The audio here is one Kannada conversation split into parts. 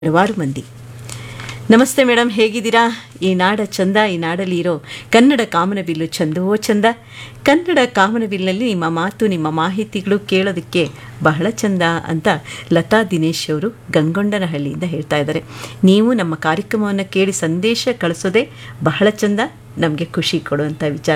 ಹಲವಾರು ಮಂದಿ ನಮಸ್ತೆ ಮೇಡಮ್ ಹೇಗಿದ್ದೀರಾ ಈ ನಾಡ ಚಂದ ಈ ನಾಡಲ್ಲಿ ಇರೋ ಕನ್ನಡ ಕಾಮನಬಿಲ್ಲು ಚಂದವೋ ಚಂದ ಕನ್ನಡ ಕಾಮನಬಿಲ್ನಲ್ಲಿ ನಿಮ್ಮ ಮಾತು ನಿಮ್ಮ ಮಾಹಿತಿಗಳು ಕೇಳೋದಕ್ಕೆ ಬಹಳ ಚಂದ ಅಂತ ಲತಾ ದಿನೇಶ್ ಅವರು ಗಂಗೊಂಡನಹಳ್ಳಿಯಿಂದ ಹೇಳ್ತಾ ಇದ್ದಾರೆ ನೀವು ನಮ್ಮ ಕಾರ್ಯಕ್ರಮವನ್ನು ಕೇಳಿ ಸಂದೇಶ ಕಳಿಸೋದೇ ಬಹಳ ಚಂದ ನಮಗೆ ಖುಷಿ ಕೊಡುವಂಥ ವಿಚಾರ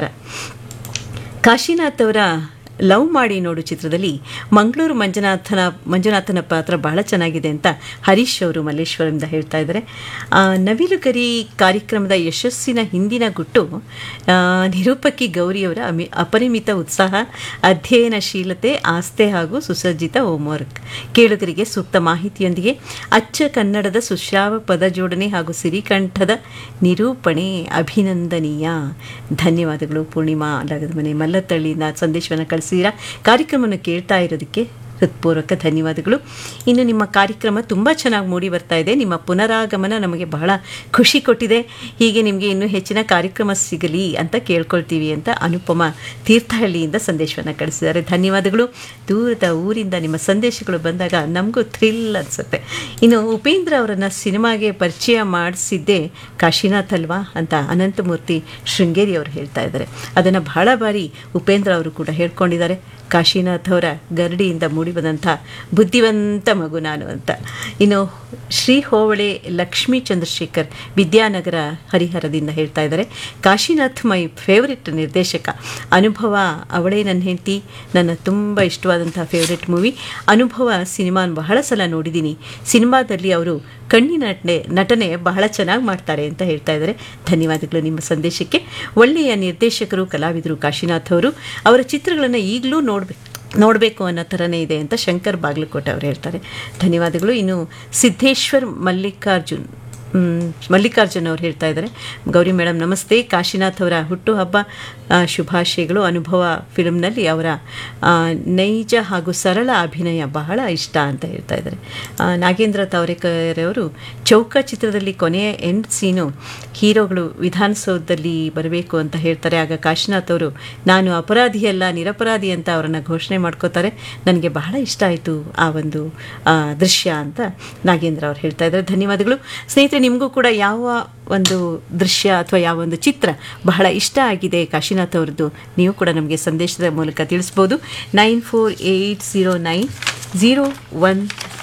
ಕಾಶಿನಾಥ್ ಅವರ ಲವ್ ಮಾಡಿ ನೋಡು ಚಿತ್ರದಲ್ಲಿ ಮಂಗಳೂರು ಮಂಜುನಾಥನ ಮಂಜುನಾಥನ ಪಾತ್ರ ಬಹಳ ಚೆನ್ನಾಗಿದೆ ಅಂತ ಹರೀಶ್ ಅವರು ಮಲ್ಲೇಶ್ವರದಿಂದ ಹೇಳ್ತಾ ಇದ್ದಾರೆ ಆ, ನವಿಲುಗರಿ ಕಾರ್ಯಕ್ರಮದ ಯಶಸ್ಸಿನ ಹಿಂದಿನ ಗುಟ್ಟು ಆ, ನಿರೂಪಕಿ ಗೌರಿಯವರ ಅಮಿ ಅಪರಿಮಿತ ಉತ್ಸಾಹ ಅಧ್ಯಯನಶೀಲತೆ ಆಸ್ತೆ ಹಾಗೂ ಸುಸಜ್ಜಿತ ಹೋಮ್ವರ್ಕ್ ಕೇಳುಗರಿಗೆ ಸೂಕ್ತ ಮಾಹಿತಿಯೊಂದಿಗೆ ಅಚ್ಚ ಕನ್ನಡದ ಸುಶ್ರಾವ ಪದ ಜೋಡಣೆ ಹಾಗೂ ಸಿರಿಕಂಠದ ನಿರೂಪಣೆ ಅಭಿನಂದನೀಯ ಧನ್ಯವಾದಗಳು ಪೂರ್ಣಿಮಾ ಲಗದ ಮನೆ ಮಲ್ಲತ್ತಳ್ಳಿಯಿಂದ ಸಂದೇಶವನ್ನು ಕಳಿಸಿದ್ದೀರಾ ಕಾರ್ಯಕ್ರಮವನ್ನು ಕೇಳ್ತಾ ಇರೋದಕ್ಕೆ ಹೃತ್ಪೂರ್ವಕ ಧನ್ಯವಾದಗಳು ಇನ್ನು ನಿಮ್ಮ ಕಾರ್ಯಕ್ರಮ ತುಂಬ ಚೆನ್ನಾಗಿ ಮೂಡಿ ಬರ್ತಾ ಇದೆ ನಿಮ್ಮ ಪುನರಾಗಮನ ನಮಗೆ ಬಹಳ ಖುಷಿ ಕೊಟ್ಟಿದೆ ಹೀಗೆ ನಿಮಗೆ ಇನ್ನೂ ಹೆಚ್ಚಿನ ಕಾರ್ಯಕ್ರಮ ಸಿಗಲಿ ಅಂತ ಕೇಳ್ಕೊಳ್ತೀವಿ ಅಂತ ಅನುಪಮ ತೀರ್ಥಹಳ್ಳಿಯಿಂದ ಸಂದೇಶವನ್ನು ಕಳಿಸಿದ್ದಾರೆ ಧನ್ಯವಾದಗಳು ದೂರದ ಊರಿಂದ ನಿಮ್ಮ ಸಂದೇಶಗಳು ಬಂದಾಗ ನಮಗೂ ಥ್ರಿಲ್ ಅನಿಸುತ್ತೆ ಇನ್ನು ಉಪೇಂದ್ರ ಅವರನ್ನು ಸಿನಿಮಾಗೆ ಪರಿಚಯ ಮಾಡಿಸಿದ್ದೇ ಕಾಶಿನಾಥ್ ಅಲ್ವಾ ಅಂತ ಅನಂತಮೂರ್ತಿ ಶೃಂಗೇರಿ ಅವರು ಹೇಳ್ತಾ ಇದ್ದಾರೆ ಅದನ್ನು ಬಹಳ ಬಾರಿ ಉಪೇಂದ್ರ ಅವರು ಕೂಡ ಹೇಳ್ಕೊಂಡಿದ್ದಾರೆ ಕಾಶಿನಾಥ್ ಅವರ ಗರಡಿಯಿಂದ ಮೂಡಿಬಂದಂಥ ಬುದ್ಧಿವಂತ ಮಗು ನಾನು ಅಂತ ಇನ್ನು ಶ್ರೀ ಹೋವಳೆ ಲಕ್ಷ್ಮೀ ಚಂದ್ರಶೇಖರ್ ವಿದ್ಯಾನಗರ ಹರಿಹರದಿಂದ ಹೇಳ್ತಾ ಇದ್ದಾರೆ ಕಾಶಿನಾಥ್ ಮೈ ಫೇವರಿಟ್ ನಿರ್ದೇಶಕ ಅನುಭವ ಅವಳೇ ನನ್ನ ಹೆಂಡತಿ ನನ್ನ ತುಂಬ ಇಷ್ಟವಾದಂಥ ಫೇವ್ರೆಟ್ ಮೂವಿ ಅನುಭವ ಸಿನಿಮಾನ ಬಹಳ ಸಲ ನೋಡಿದ್ದೀನಿ ಸಿನಿಮಾದಲ್ಲಿ ಅವರು ಕಣ್ಣಿನ ನಟನೆ ನಟನೆ ಬಹಳ ಚೆನ್ನಾಗಿ ಮಾಡ್ತಾರೆ ಅಂತ ಹೇಳ್ತಾ ಇದ್ದಾರೆ ಧನ್ಯವಾದಗಳು ನಿಮ್ಮ ಸಂದೇಶಕ್ಕೆ ಒಳ್ಳೆಯ ನಿರ್ದೇಶಕರು ಕಲಾವಿದರು ಕಾಶಿನಾಥ್ ಅವರು ಅವರ ಚಿತ್ರಗಳನ್ನು ಈಗಲೂ ನೋಡಬೇಕು ನೋಡಬೇಕು ಅನ್ನೋ ಥರನೇ ಇದೆ ಅಂತ ಶಂಕರ್ ಬಾಗ್ಲಕೋಟೆ ಅವರು ಹೇಳ್ತಾರೆ ಧನ್ಯವಾದಗಳು ಇನ್ನು ಸಿದ್ದೇಶ್ವರ್ ಮಲ್ಲಿಕಾರ್ಜುನ್ ಮ್, ಮಲ್ಲಿಕಾರ್ಜುನ್ ಅವರು ಹೇಳ್ತಾ ಇದ್ದಾರೆ ಗೌರಿ ಮೇಡಮ್ ನಮಸ್ತೆ ಕಾಶಿನಾಥ್ ಅವರ ಹುಟ್ಟುಹಬ್ಬ ಆ, ಶುಭಾಶಯಗಳು ಅನುಭವ ಫಿಲ್ಮ್ನಲ್ಲಿ ಅವರ ಆ, ನೈಜ ಹಾಗೂ ಸರಳ ಅಭಿನಯ ಬಹಳ ಇಷ್ಟ ಅಂತ ಹೇಳ್ತಾ ಇದ್ದಾರೆ ಆ, ನಾಗೇಂದ್ರ ತಾವರೆಕರ್ ಅವರು ಚೌಕ ಚಿತ್ರದಲ್ಲಿ ಕೊನೆಯ ಎಂಡ್ ಸೀನು ಹೀರೋಗಳು ವಿಧಾನಸೌಧದಲ್ಲಿ ಬರಬೇಕು ಅಂತ ಹೇಳ್ತಾರೆ ಆಗ ಕಾಶಿನಾಥ್ ಅವರು ನಾನು ಅಪರಾಧಿಯಲ್ಲ ನಿರಪರಾಧಿ ಅಂತ ಅವರನ್ನು ಘೋಷಣೆ ಮಾಡ್ಕೋತಾರೆ ನನಗೆ ಬಹಳ ಇಷ್ಟ ಆಯಿತು ಆ ಒಂದು ಆ, ದೃಶ್ಯ ಅಂತ ನಾಗೇಂದ್ರ ಅವ್ರು ಹೇಳ್ತಾ ಇದ್ದಾರೆ ಧನ್ಯವಾದಗಳು ಸ್ನೇಹಿತರೆ ನಿಮಗೂ ಕೂಡ ಯಾವ ಒಂದು ದೃಶ್ಯ ಅಥವಾ ಯಾವ ಒಂದು ಚಿತ್ರ ಬಹಳ ಇಷ್ಟ ಆಗಿದೆ ಕಾಶಿನಾಥ್ ಅವ್ರದ್ದು ನೀವು ಕೂಡ ನಮಗೆ ಸಂದೇಶದ ಮೂಲಕ ತಿಳಿಸ್ಬೋದು nine four eight zero nine zero one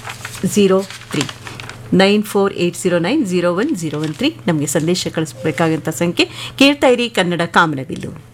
zero three nine four eight zero nine zero one zero one three ನಮಗೆ ಸಂದೇಶ ಕಳಿಸ್ಬೇಕಾಗಂಥ ಸಂಖ್ಯೆ ಕೇಳ್ತಾ ಇರಿ ಕನ್ನಡ ಕಾಮನಬಿಲ್ಲು